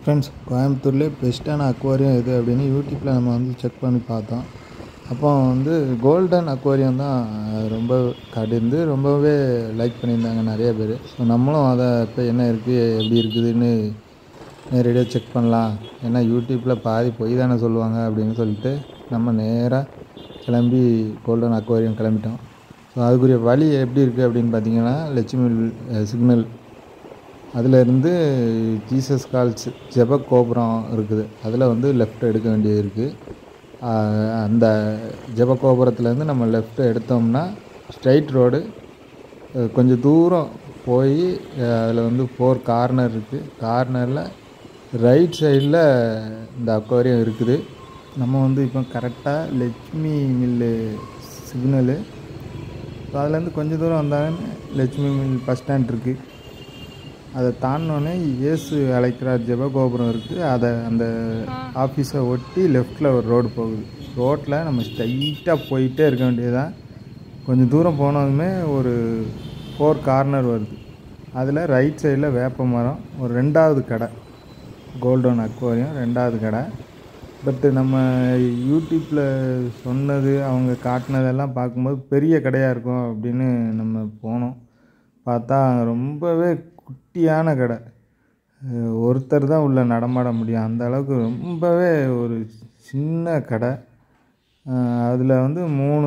friends கோயம்புத்தூர்லேயே பெஸ்ட்டான aquarium எது அப்படின்னு யூடியூப்பில் நம்ம வந்து செக் பண்ணி பார்த்தோம் அப்போ வந்து கோல்டன் அக்வாரியம் தான் ரொம்ப கடிந்து ரொம்பவே லைக் பண்ணியிருந்தாங்க நிறைய பேர் ஸோ நம்மளும் அதை இப்போ என்ன இருக்குது எப்படி இருக்குதுன்னு நேரடியாக செக் பண்ணலாம் ஏன்னா யூடியூப்பில் பாதி பொய் தானே சொல்லுவாங்க அப்படின்னு சொல்லிட்டு நம்ம நேராக கிளம்பி கோல்டன் அக்வாரியம் கிளம்பிட்டோம் ஸோ அதுக்குரிய வழி எப்படி இருக்குது அப்படின்னு பார்த்தீங்கன்னா லட்சுமி சிக்னல் அதிலேருந்து ஜீசஸ் கால்ஸ் ஜெப கோபுரம் இருக்குது அதில் வந்து லெஃப்ட் எடுக்க வேண்டியது இருக்குது அந்த ஜெப கோபுரத்துலேருந்து நம்ம லெஃப்ட் எடுத்தோம்னா ஸ்ட்ரைட் ரோடு கொஞ்சம் தூரம் போய் அதில் வந்து ஃபோர் கார்னர் இருக்குது கார்னரில் ரைட் சைடில் இந்த அக்வாரியம் இருக்குது நம்ம வந்து இப்போ கரெக்டாக லட்சுமி மில்லு சிக்னலு ஸோ அதுலேருந்து கொஞ்சம் தூரம் வந்தாலும் லட்சுமி மில் பஸ் ஸ்டாண்ட் இருக்குது அதை தாண்டினோடனே இயேசு அழைக்கிறார் ஜெபகோபுரம் இருக்குது அதை அந்த ஆஃபீஸை ஒட்டி லெஃப்டில் ஒரு ரோடு போகுது ரோட்டில் நம்ம ஸ்ட்ரைட்டாக போயிட்டே இருக்க வேண்டியதுதான் கொஞ்சம் தூரம் போனதுமே ஒரு ஃபோர் கார்னர் வருது அதில் ரைட் சைடில் வேப்ப மரம் ஒரு ரெண்டாவது கடை கோல்டன் அக்வாரியம் ரெண்டாவது கடை பட்டு நம்ம யூடியூப்பில் சொன்னது அவங்க காட்டினதெல்லாம் பார்க்கும்போது பெரிய கடையாக இருக்கும் அப்படின்னு நம்ம போனோம் பார்த்தா ரொம்பவே குட்டியான கடை ஒருத்தர் தான் உள்ளே நடமாட முடியும் அந்த அளவுக்கு ரொம்பவே ஒரு சின்ன கடை அதில் வந்து மூணு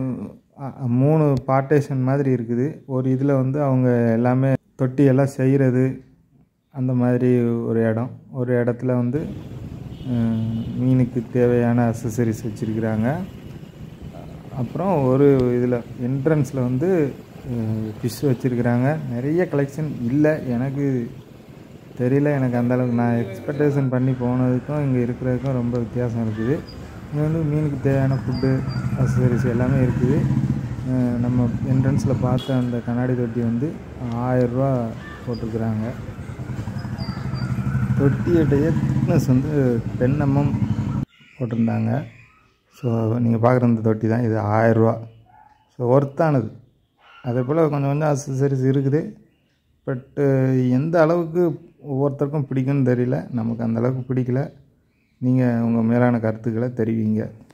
மூணு பார்ட்டேஷன் மாதிரி இருக்குது ஒரு இதில் வந்து அவங்க எல்லாமே தொட்டி எல்லாம் செய்கிறது அந்த மாதிரி ஒரு இடம் ஒரு இடத்துல வந்து மீனுக்கு தேவையான அசசரிஸ் வச்சுருக்கிறாங்க அப்புறம் ஒரு இதில் என்ட்ரன்ஸில் வந்து ஃபிஷ் வச்சுருக்குறாங்க நிறைய கலெக்ஷன் இல்லை எனக்கு தெரியல எனக்கு அந்தளவுக்கு நான் எக்ஸ்பெக்டேஷன் பண்ணி போனதுக்கும் இங்கே இருக்கிறதுக்கும் ரொம்ப வித்தியாசம் இருக்குது இங்கே வந்து மீனுக்கு தேவையான ஃபுட்டு அசசரிஸ் எல்லாமே இருக்குது நம்ம என்ட்ரன்ஸில் பார்த்த அந்த கண்ணாடி தொட்டி வந்து ஆயரூவா போட்டிருக்குறாங்க தொட்டியுடைய திக்னஸ் வந்து டென் எம்எம் போட்டிருந்தாங்க ஸோ நீங்கள் பார்க்குற இந்த தொட்டி தான் இது ஆயரூவா ஸோ ஒர்த்தானது அதே போல் கொஞ்சம் கொஞ்சம் அசசரிஸ் இருக்குது பட்டு எந்த அளவுக்கு ஒவ்வொருத்தருக்கும் பிடிக்கும்னு தெரியல நமக்கு அந்த அளவுக்கு பிடிக்கல நீங்கள் உங்கள் மேலான கருத்துக்களை தெரிவிங்க